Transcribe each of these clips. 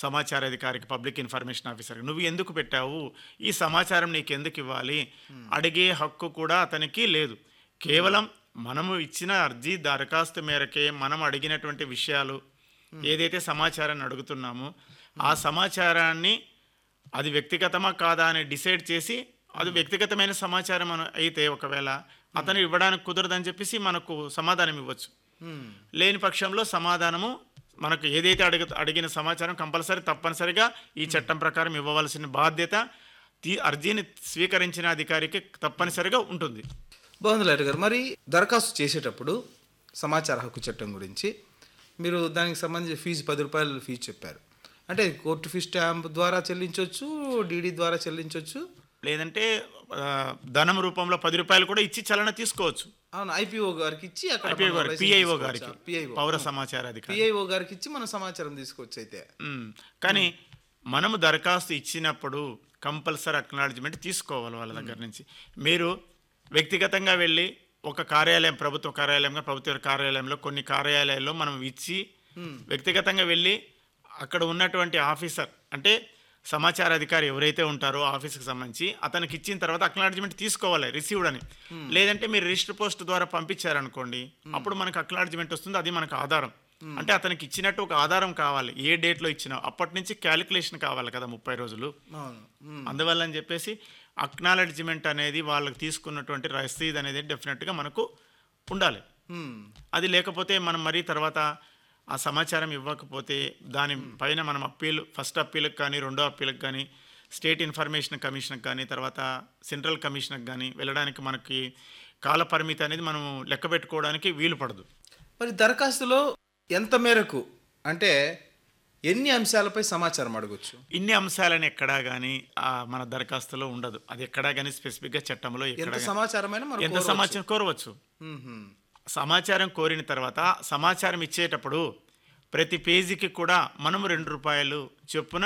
సమాచార అధికారికి public information ఆఫీసర్కి నువ్వు ఎందుకు పెట్టావు ఈ సమాచారం నీకు ఎందుకు ఇవ్వాలి అడిగే హక్కు కూడా అతనికి లేదు కేవలం మనము ఇచ్చిన అర్జీ దరఖాస్తు మేరకే మనం అడిగినటువంటి విషయాలు ఏదైతే సమాచారాన్ని అడుగుతున్నామో ఆ సమాచారాన్ని అది వ్యక్తిగతమా కాదా అని డిసైడ్ చేసి అది వ్యక్తిగతమైన సమాచారం అను- అయితే ఒకవేళ అతను ఇవ్వడానికి కుదరదని చెప్పేసి మనకు సమాధానం ఇవ్వచ్చు మ్మ్. లేని పక్షంలో సమాధానము మనకు ఏదైతే అడిగ అడిగిన సమాచారం కంపల్సరీ తప్పనిసరిగా ఈ చట్టం ప్రకారం ఇవ్వవలసిన బాధ్యత తీ అర్జీని స్వీకరించిన అధికారికి తప్పనిసరిగా ఉంటుంది బాగుంది లాయర్ గారు మరి దరఖాస్తు చేసేటప్పుడు సమాచార హక్కు చట్టం గురించి మీరు దానికి సంబంధించి ఫీజు పది రూపాయలు ఫీజు చెప్పారు అంటే కోర్టు ఫీ స్టాంప్ ద్వారా చెల్లించవచ్చు డీడీ ద్వారా చెల్లించవచ్చు లేదంటే ఆ, ధనం రూపంలో పది రూపాయలు కూడా ఇచ్చి చలన తీసుకోవచ్చు అవును ఐపీఓ గారికి ఇచ్చి అక్కడ ఐపీఓ మనం గారికి లైసెన్స్ పిఐఓ తీసుకోవచ్చా? గారికి పిఐఓ పౌర సమాచార అధికారి పిఐఓ గారికి ఇచ్చి మనం సమాచారం తీసుకోవచ్చు అయితే మ్మ్. కానీ మనము దరఖాస్తు ఇచ్చినప్పుడు కంపల్సరీ అక్నాలజ్మెంట్ తీసుకోవాలి వాళ్ళ దగ్గర నుంచి మీరు వ్యక్తిగతంగా వెళ్ళి ఒక కార్యాలయం ప్రభుత్వ కార్యాలయంగా ప్రభుత్వ కార్యాలయంలో కొన్ని కార్యాలయాల్లో మనం ఇచ్చి వ్యక్తిగతంగా వెళ్ళి అక్కడ ఉన్నటువంటి ఆఫీసర్ అంటే సమాచార అధికారి ఎవరైతే ఉంటారో ఆఫీస్కి సంబంధించి అతనికి ఇచ్చిన తర్వాత అక్నాలజ్మెంట్ తీసుకోవాలి రిసీవ్డ్ అని లేదంటే మీరు రిజిస్టర్ పోస్ట్ ద్వారా పంపించారనుకోండి అప్పుడు మనకు అక్నాలజ్మెంట్ వస్తుంది అది మనకు ఆధారం అంటే అతనికి ఇచ్చినట్టు ఒక ఆధారం కావాలి ఏ డేట్లో ఇచ్చినా అప్పటి నుంచి క్యాలిక్యులేషన్ కావాలి కదా ముప్పై రోజులు అవును మ్మ్. అందువల్ల అని చెప్పేసి అక్నాలెడ్జ్మెంట్ అనేది వాళ్ళకి తీసుకున్నటువంటి రసీద్ అనేది డెఫినెట్గా మనకు ఉండాలి మ్మ్. అది లేకపోతే మనం మరీ తర్వాత ఆ సమాచారం ఇవ్వకపోతే దాని పైన మనం అప్పీల్ ఫస్ట్ అప్పీల్కి కానీ రెండో అప్పీల్కి కానీ స్టేట్ ఇన్ఫర్మేషన్ కమిషన్కి కానీ తర్వాత సెంట్రల్ కమిషన్కి కానీ వెళ్ళడానికి మనకి కాల పరిమితి అనేది మనం లెక్క పెట్టుకోవడానికి వీలు పడదు మరి దరఖాస్తులో ఎంత మేరకు అంటే ఎన్ని అంశాలపై సమాచారం అడగొచ్చు ఇన్ని అంశాలని ఎక్కడా కానీ మన దరఖాస్తులో ఉండదు అది ఎక్కడా కానీ స్పెసిఫిక్గా చట్టంలో ఎంత ఎక్కడ సమాచారమైనా మనం ఎంత సమాచారం కోరవచ్చు మ్మ్. సమాచారం కోరిన తర్వాత సమాచారం ఇచ్చేటప్పుడు ప్రతి పేజీకి కూడా మనం రెండు రూపాయలు చొప్పున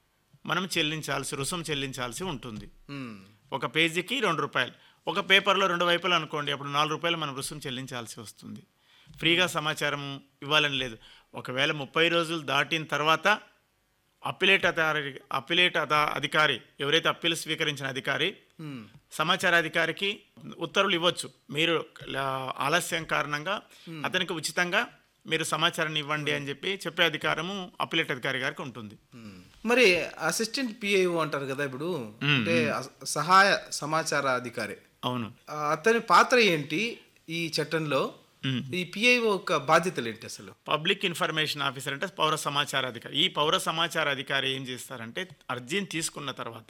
మనం చెల్లించాల్సి రుసుం చెల్లించాల్సి ఉంటుంది మ్మ్. ఒక పేజీకి రెండు రూపాయలు ఒక పేపర్లో రెండు వైపులు అనుకోండి అప్పుడు నాలుగు రూపాయలు మనం రుసుం చెల్లించాల్సి వస్తుంది ఫ్రీగా సమాచారం ఇవ్వాలని లేదు ఒకవేళ ముప్పై రోజులు దాటిన తర్వాత అప్పిలేట్ అధికారి అప్పిలేట్ అధా- అధికారి ఎవరైతే అప్పీలు స్వీకరించిన అధికారి మ్మ్. సమాచార అధికారికి ఉత్తర్వులు ఇవ్వచ్చు మీరు లా- ఆలస్యం కారణంగా అతనికి ఉచితంగా మీరు సమాచారాన్ని ఇవ్వండి అని చెప్పి చెప్పే అధికారము అప్పిలేట్ అధికారి గారికి ఉంటుంది మ్మ్. మరి అసిస్టెంట్ పిఐఓ అంటారు కదా ఇప్పుడు అంటే అస- సహాయ సమాచార అధికారి అవును ఆ, అతని పాత్ర ఏంటి ఈ చట్టంలో మ్మ్. ఈ పిఐఓ యొక్క బాధ్యతలు ఏంటి అసలు పబ్లిక్ ఇన్ఫర్మేషన్ ఆఫీసర్ అంటే పౌర సమాచార అధికారి ఈ పౌర సమాచార అధికారి ఏం చేస్తారంటే అర్జీని తీసుకున్న తర్వాత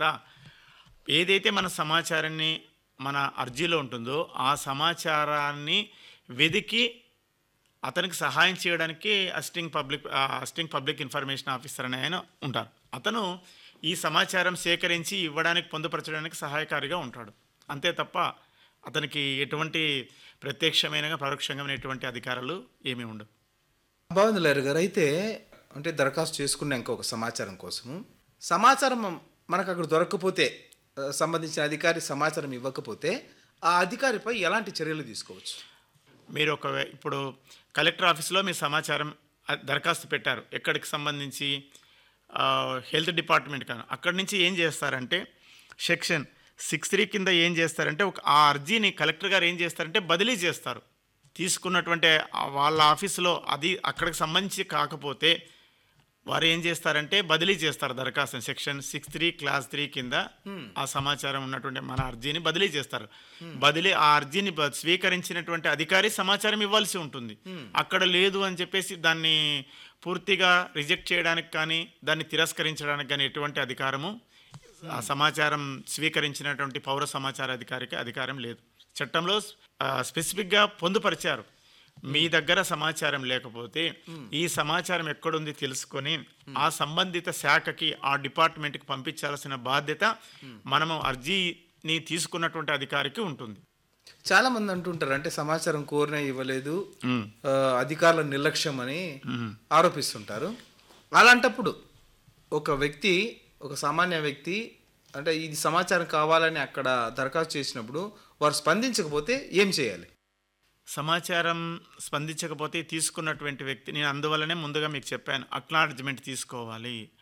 ఏదైతే మన సమాచారాన్ని మన అర్జీలో ఉంటుందో ఆ సమాచారాన్ని వెదికి అతనికి సహాయం చేయడానికి assisting public assisting public information officer అనే ఆయన ఉంటారు అతను ఈ సమాచారం సేకరించి ఇవ్వడానికి పొందుపరచడానికి సహాయకారిగా ఉంటాడు అంతే తప్ప అతనికి ఎటువంటి ప్రత్యక్షమైన పరోక్షంగా ఎటువంటి అధికారాలు ఏమీ ఉండవు బాగుంది లేరు గారు అయితే అంటే దరఖాస్తు చేసుకున్నాక ఒక సమాచారం కోసము సమాచారం మనకు అక్కడ దొరకకపోతే ఆ, సంబంధించిన అధికారి సమాచారం ఇవ్వకపోతే ఆ అధికారిపై ఎలాంటి చర్యలు తీసుకోవచ్చు మీరు ఒక ఇప్పుడు కలెక్టర్ ఆఫీస్లో మీ సమాచారం ఆ, దరఖాస్తు పెట్టారు ఎక్కడికి సంబంధించి ఆ, హెల్త్ డిపార్ట్మెంట్ కానీ అక్కడి నుంచి ఏం చేస్తారంటే సెక్షన్ సిక్స్ త్రీ కింద ఏం చేస్తారంటే ఒక ఆ అర్జీని కలెక్టర్ గారు ఏం చేస్తారంటే బదిలీ చేస్తారు తీసుకున్నటువంటి ఆ వాళ్ళ ఆఫీసులో అది అక్కడికి సంబంధించి కాకపోతే వారు ఏం చేస్తారంటే బదిలీ చేస్తారు దరఖాస్తు section six three clause three కింద ఆ సమాచారం ఉన్నటువంటి మన అర్జీని బదిలీ చేస్తారు బదిలీ ఆ అర్జీని బ- స్వీకరించినటువంటి అధికారి సమాచారం ఇవ్వాల్సి ఉంటుంది అక్కడ లేదు అని చెప్పేసి దాన్ని పూర్తిగా రిజెక్ట్ చేయడానికి కానీ దాన్ని తిరస్కరించడానికి కానీ ఎటువంటి అధికారము ఆ సమాచారం స్వీకరించినటువంటి పౌర సమాచార అధికారికి అధికారం లేదు చట్టంలో ఆ, స్పెసిఫిక్గా పొందుపరిచారు మీ దగ్గర సమాచారం లేకపోతే ఈ సమాచారం ఎక్కడుంది తెలుసుకొని ఆ సంబంధిత శాఖకి ఆ డిపార్ట్మెంట్కి పంపించాల్సిన బాధ్యత మనము అర్జీని తీసుకున్నటువంటి అధికారికి ఉంటుంది చాలా మంది అంటుంటారు అంటే సమాచారం కోరిన ఇవ్వలేదు మ్మ్. ఆ, అధికారుల నిర్లక్ష్యం అని మ్మ్. ఆరోపిస్తుంటారు అలాంటప్పుడు ఒక వ్యక్తి ఒక సామాన్య వ్యక్తి అంటే ఇది సమాచారం కావాలని అక్కడ దరఖాస్తు చేసినప్పుడు వారు స్పందించకపోతే ఏం చేయాలి సమాచారం స్పందించకపోతే తీసుకున్నటువంటి వ్యక్తి నేను అందువల్లనే ముందుగా మీకు చెప్పాను అక్నాలజ్మెంట్ తీసుకోవాలి